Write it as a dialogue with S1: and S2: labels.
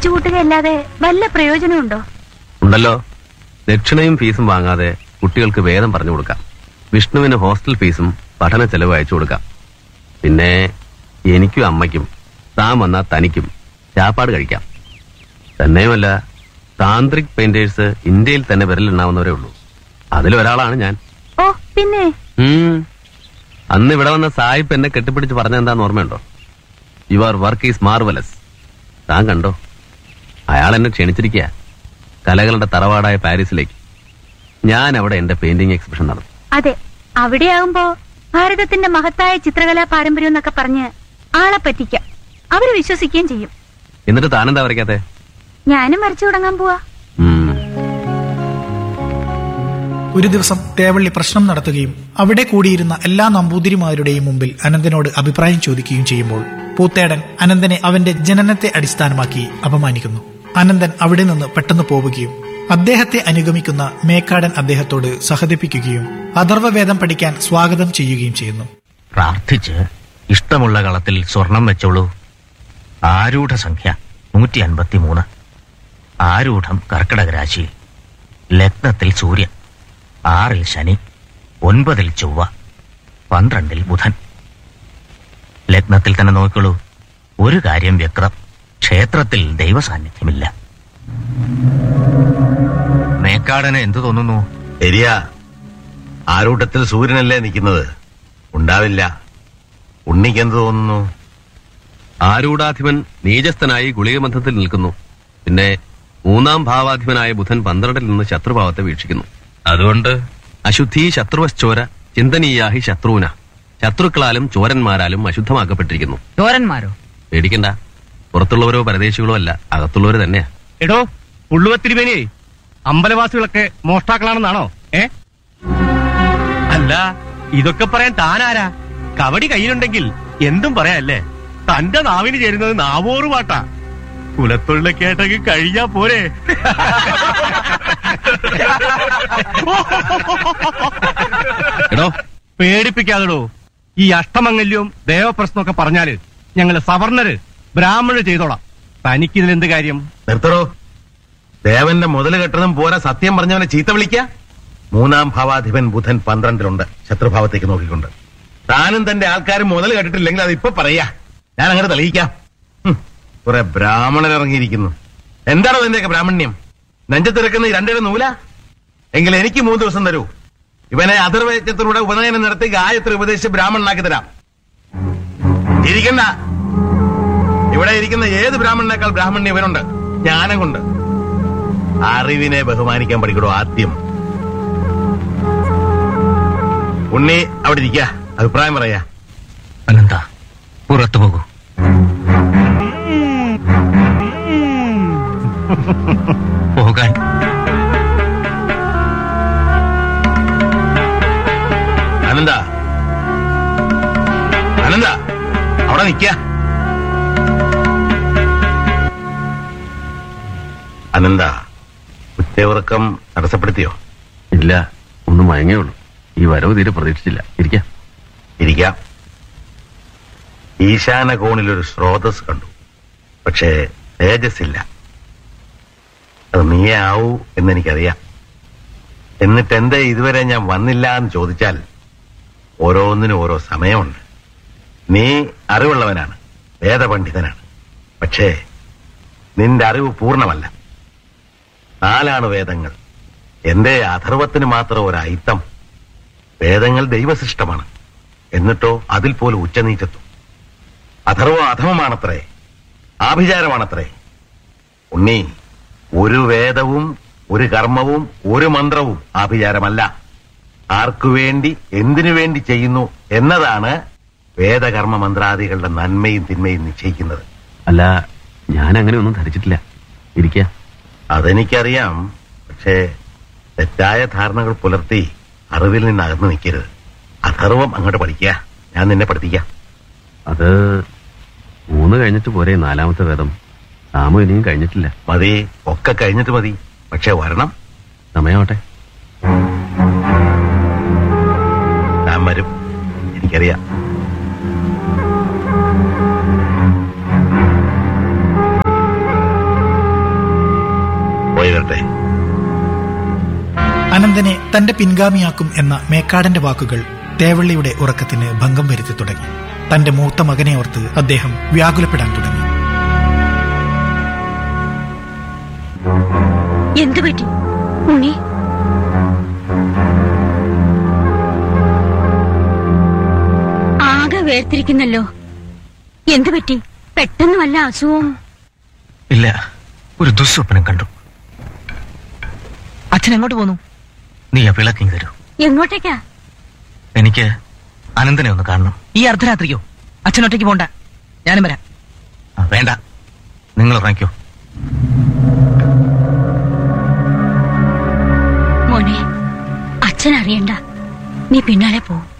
S1: കഴിച്ചുകൂട്ടുകയല്ലാതെ വല്ല പ്രയോജനമുണ്ടോ
S2: ഉണ്ടല്ലോ ദക്ഷിണയും ഫീസും വാങ്ങാതെ കുട്ടികൾക്ക് വേദം പറഞ്ഞു കൊടുക്കാം വിഷ്ണുവിന് ഹോസ്റ്റൽ ഫീസും പഠന ചെലവ് അയച്ചു കൊടുക്കാം പിന്നെ എനിക്കും അമ്മയ്ക്കും താൻ വന്നാൽ തനിക്കും ചാപ്പാട് കഴിക്കാം തന്നെയുമല്ല താന്ത്രിക് പെയിന്റേഴ്സ് ഇന്ത്യയിൽ തന്നെ വിരലിണ്ണാവുന്നവരേ ഉള്ളൂ അതിലൊരാളാണ് ഞാൻ
S1: ഓ പിന്നെ
S2: ഉം. അന്ന് ഇവിടെ വന്ന സായിപ്പ് എന്നെ കെട്ടിപ്പിടിച്ച് പറഞ്ഞ എന്താന്ന് ഓർമ്മയുണ്ടോ യുവർ വർക്ക് ഈസ് മാർവലസ് താൻ കണ്ടോ അയാൾ എന്നെ ക്ഷണിച്ചിരിക്കുക കലകളുടെ തറവാടായ പാരീസിലേക്ക് ഞാൻ അവിടെ എന്റെ പെയിന്റിംഗ് എക്സിബിഷൻ നടത്തും
S1: അതെ അവിടെയാവുമ്പോ ഭാരതത്തിന്റെ മഹത്തായ ചിത്രകലാ പാരമ്പര്യം എന്നൊക്കെ പറഞ്ഞ് ആളെ പറ്റിക്കാം അവര് വിശ്വസിക്കുകയും ചെയ്യും
S2: എന്നിട്ട് താനെന്താ വരയ്ക്കാത്തെ
S1: ഞാനും വരച്ചു തുടങ്ങാൻ പോവാ
S2: ഉം.
S3: ഒരു ദിവസം തേവള്ളി പ്രശ്നം നടത്തുകയും അവിടെ കൂടിയിരുന്ന എല്ലാ നമ്പൂതിരിമാരുടെയും മുമ്പിൽ അനന്തനോട് അഭിപ്രായം ചോദിക്കുകയും ചെയ്യുമ്പോൾ പൂത്തേടൻ അനന്തനെ അവന്റെ ജനനത്തെ അടിസ്ഥാനമാക്കി അപമാനിക്കുന്നു അനന്തൻ അവിടെ നിന്ന് പെട്ടെന്ന് പോവുകയും അദ്ദേഹത്തെ അനുഗമിക്കുന്ന മേക്കാടൻ അദ്ദേഹത്തോട് സഹതിപ്പിക്കുകയും അഥർവവേദം പഠിക്കാൻ സ്വാഗതം ചെയ്യുകയും ചെയ്യുന്നു
S4: പ്രാർത്ഥിച്ച് ഇഷ്ടമുള്ള കളത്തിൽ സ്വർണം വെച്ചോളൂ ആരൂഢ സംഖ്യ നൂറ്റി അൻപത്തി മൂന്ന് ആരൂഢം കർക്കിടക രാശിയിൽ ലഗ്നത്തിൽ സൂര്യൻ ആറിൽ ശനി ഒൻപതിൽ ചൊവ്വ പന്ത്രണ്ടിൽ ബുധൻ ലഗ്നത്തിൽ തന്നെ നോക്കിക്കോളൂ ഒരു കാര്യം വ്യക്തം ക്ഷേത്രത്തിൽ ദൈവസാന്നിധ്യമില്ല മേക്കാടന് എന്തു തോന്നുന്നു
S5: ശരിയാ ആരൂട്ടത്തിൽ സൂര്യനല്ലേ നിൽക്കുന്നത് ഉണ്ടാവില്ല ഉണ്ണിക്ക് എന്ത് തോന്നുന്നു
S2: ആരൂഢാധിപൻ നീചസ്ഥനായി ഗുളികബന്ധത്തിൽ നിൽക്കുന്നു പിന്നെ മൂന്നാം ഭാവാധിപനായ ബുധൻ പന്ത്രണ്ടിൽ നിന്ന് ശത്രുഭാവത്തെ വീക്ഷിക്കുന്നു അതുകൊണ്ട് അശുദ്ധി ശത്രുവശ്ചോര ചിന്തനീയാഹി ശത്രുവിന ശത്രുക്കളാലും ചോരന്മാരാലും അശുദ്ധമാക്കപ്പെട്ടിരിക്കുന്നു
S6: ചോരന്മാരോ
S2: പേടിക്കണ്ട പുറത്തുള്ളവരോ പരദേശികളോ അല്ല അകത്തുള്ളവര് തന്നെയാ
S7: എടോ പുള്ളുവത്തിരുമേനി അമ്പലവാസികളൊക്കെ മോഷ്ടാക്കളാണെന്നാണോ ഏ അല്ല ഇതൊക്കെ പറയാൻ താനാരാ കവടി കയ്യിലുണ്ടെങ്കിൽ എന്തും പറയാല്ലേ തന്റെ നാവിന് ചേരുന്നത് നാവോറ് പാട്ടാ കുലത്തൊഴിലൊക്കെ ആയിട്ടൊക്കെ കഴിഞ്ഞാ പോരെ
S2: എടോ
S7: പേടിപ്പിക്കാതെടോ ഈ അഷ്ടമംഗല്യവും ദേവപ്രശ്നമൊക്കെ പറഞ്ഞാല് ഞങ്ങള് സവർണര് ബ്രാഹ്മണര് ചെയ്തോളാം തനിക്കിതിൽ എന്ത് കാര്യം
S5: നിർത്തടോ ദേവന്റെ മുതല് കെട്ടതും പോരാ സത്യം പറഞ്ഞവനെ ചീത്ത വിളിക്ക മൂന്നാം ഭാവാധിപൻ ബുധൻ പന്ത്രണ്ടിലുണ്ട് ശത്രുഭാവത്തേക്ക് നോക്കിക്കൊണ്ട് താനും തന്റെ ആൾക്കാരും മുതൽ കെട്ടിട്ടില്ലെങ്കിൽ അത് ഇപ്പൊ പറയാ ഞാൻ അങ്ങനെ തെളിയിക്കാം ഹും, കുറെ ബ്രാഹ്മണർ ഇറങ്ങിയിരിക്കുന്നു എന്താണോ നിന്റെയൊക്കെ ബ്രാഹ്മണ്യം നെഞ്ചത്തിറക്കുന്ന ഈ രണ്ടിട നൂല എങ്കിൽ എനിക്ക് മൂന്ന് ദിവസം തരൂ ഇവനെ അതിർവേദ്യത്തിലൂടെ ഉപനയനം നടത്തി ഗായത്രി ഉപദേശിച്ച് ബ്രാഹ്മണനാക്കി തരാം ഇരിക്കണ്ട ഇവിടെ ഇരിക്കുന്ന ഏത് ബ്രാഹ്മണനേക്കാൾ ബ്രാഹ്മണ്യം ഇവനുണ്ട് ജ്ഞാനം കൊണ്ട് അറിവിനെ ബഹുമാനിക്കാൻ പഠിക്കണോ ആദ്യം ഉണ്ണി അവിടെ ഇരിക്ക അഭിപ്രായം പറയാ
S4: അനന്ത പുറത്തു പോകൂ പോകാൻ
S5: അനന്ത അനന്ത അവിടെ നിക്ക അനന്ത ഉച്ചയുറക്കം തടസ്സപ്പെടുത്തിയോ
S2: ഇല്ല ഒന്ന് മയങ്ങേ ഉള്ളൂ ഈ വരവ് തീരെ പ്രതീക്ഷിച്ചില്ല ഇരിക്കാം
S5: ഇരിക്കാം ഈശാന കോണിലൊരു സ്രോതസ് കണ്ടു പക്ഷേ തേജസ്സില്ല അത് നീയേ ആവൂ എന്നെനിക്കറിയാം എന്നിട്ട് എന്തേ ഇതുവരെ ഞാൻ വന്നില്ല എന്ന് ചോദിച്ചാൽ ഓരോന്നിനും ഓരോ സമയമുണ്ട് നീ അറിവുള്ളവനാണ് വേദപണ്ഡിതനാണ് പക്ഷേ നിന്റെ അറിവ് പൂർണ്ണമല്ല നാലാണ് വേദങ്ങൾ എന്റെ അഥർവത്തിന് മാത്രം ഒരു അയിത്തം വേദങ്ങൾ ദൈവസൃഷ്ടമാണ് എന്നിട്ടോ അതിൽ പോലും ഉച്ചനീചത്വം അഥർവ അധമമാണത്രേ ആഭിചാരമാണത്രേ ഉണ്ണി ഒരു വേദവും ഒരു കർമ്മവും ഒരു മന്ത്രവും ആഭിചാരമല്ല ആർക്കു വേണ്ടി എന്തിനു വേണ്ടി ചെയ്യുന്നു എന്നതാണ് വേദകർമ്മ മന്ത്രാദികളുടെ നന്മയും തിന്മയും നിശ്ചയിക്കുന്നത്
S2: അല്ല ഞാൻ അങ്ങനെ ഒന്നും ധരിച്ചിട്ടില്ല ഇരിക്ക
S5: അതെനിക്കറിയാം പക്ഷേ തെറ്റായ ധാരണകൾ പുലർത്തി അറിവിൽ നിന്ന് അകന്നു നിൽക്കരുത് അഥർവം അങ്ങോട്ട് പഠിക്കുക ഞാൻ നിന്നെ പഠിപ്പിക്കാം
S2: അത് മൂന്ന് കഴിഞ്ഞിട്ട് പോരെ നാലാമത്തെ വേദം സാമു ഇനിയും കഴിഞ്ഞിട്ടില്ല
S5: മതി ഒക്കെ കഴിഞ്ഞിട്ട് മതി പക്ഷെ വരണം
S2: സമയമാവട്ടെ
S5: ഞാൻ വരും എനിക്കറിയാം
S3: അനന്തനെ തന്റെ പിൻഗാമിയാക്കും എന്ന മേക്കാടന്റെ വാക്കുകൾ തേവള്ളിയുടെ ഉറക്കത്തിന് ഭംഗം വരുത്തി തുടങ്ങി തന്റെ മൂത്ത മകനെ ഓർത്ത് അദ്ദേഹം വ്യാകുലപ്പെടാൻ തുടങ്ങി
S1: എന്തു പറ്റി ഉണ്ണി ആകെ വേർതിരിക്കുന്നല്ലോ എന്തു പറ്റി പെട്ടെന്ന് വല്ല അസുഖവും
S4: ഇല്ല ഒരു ദുസ്വപ്നം കണ്ടു
S6: അച്ഛൻ എങ്ങോട്ട് പോന്നു
S4: നീ ആ വിളക്കിങ് തരൂ
S1: എങ്ങോട്ടേക്കാ
S4: എനിക്ക് അനന്തനെ ഒന്ന് കാണണം
S6: ഈ അർദ്ധരാത്രിക്കോ അച്ഛൻ ഒറ്റയ്ക്ക് പോണ്ട ഞാനും വരാം
S4: ആ, വേണ്ട നിങ്ങൾ ഉറങ്ങിക്കോ
S1: മോനെ അച്ഛൻ അറിയണ്ട നീ പിന്നാലെ പോ